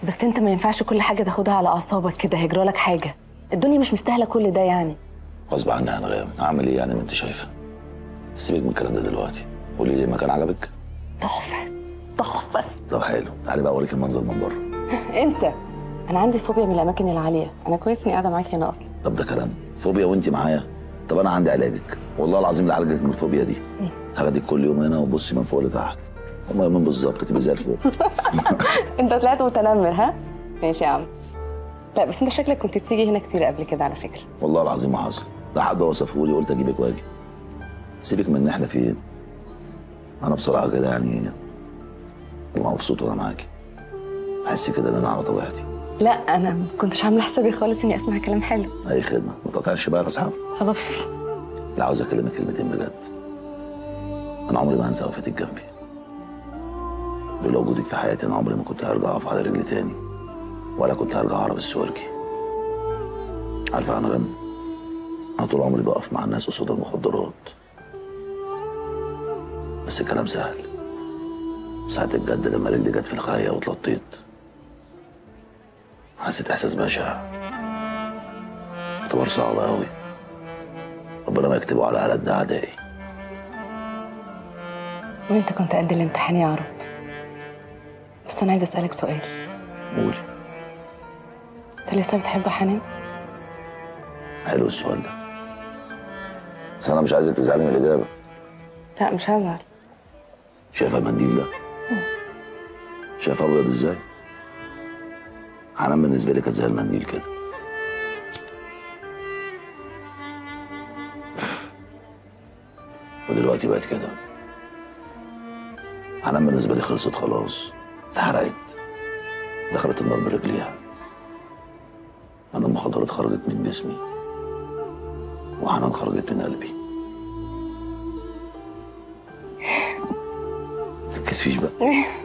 بس انت ما ينفعش كل حاجه تاخدها على اعصابك كده هيجرالك حاجه الدنيا مش مستاهله كل ده يعني غصب عني يا انغام اعمل ايه يعني ما انت شايفه سيبك من الكلام ده دلوقتي قولي لي مكان عجبك تحفه تحفه طب حلو تعالي بقى اوريك المنظر من بره انسى انا عندي فوبيا من الاماكن العاليه انا كويس اني قاعده معاك هنا اصلا طب ده كلام فوبيا وانت معايا طب انا عندي علاجك والله العظيم اللي عالجك من الفوبيا دي هاخدك كل يوم هنا وبصي من فوق لتحت هما يومين بالظبط تبقي زي الفل انت طلعت متنمر ها ماشي يا عم لا بس انت شكلك كنت بتيجي هنا كتير قبل كده على فكره والله العظيم ما حصل ده حد وصفه لي قلت اجيبك واجي سيبك من ان احنا فين انا بصراحه كده يعني ببقى مبسوط وانا معاكي احس كده ان انا على طبيعتي لا انا ما كنتش عامله حسابي خالص اني اسمع كلام حلو اي خدمه ما تقطعش بقى يا اصحاب خلاص لا عاوز اكلمك كلمتين بجد انا عمري ما هنسى وقفتك جنبي لولا وجودك في حياتي انا عمري ما كنت هرجع اقف على رجلي تاني ولا كنت هرجع اهرب السواركي عارفه يا انغام انا طول عمري بقف مع الناس قصاد المخدرات بس الكلام سهل ساعة الجد لما رجلي جت في الخاية واتلطيت حسيت احساس بشع اختبار صعب قوي ربنا ما يكتبه على قد اعدائي وانت كنت قد الامتحان يا عرب بس انا عايزه اسالك سؤال قولي انت لسه بتحب حنان حلو السؤال ده بس انا مش عايزك تزعلي من الاجابه لا مش هزعل شايفه المنديل ده شايفه ابيض ازاي حنان بالنسبه لي كانت زي المنديل كده ودلوقتي بقت كده حنان بالنسبه لي خلصت خلاص اتحرقت دخلت النار برجليها انا المخدرات خرجت من جسمي وحنان خرجت من قلبي متتكسفيش بقى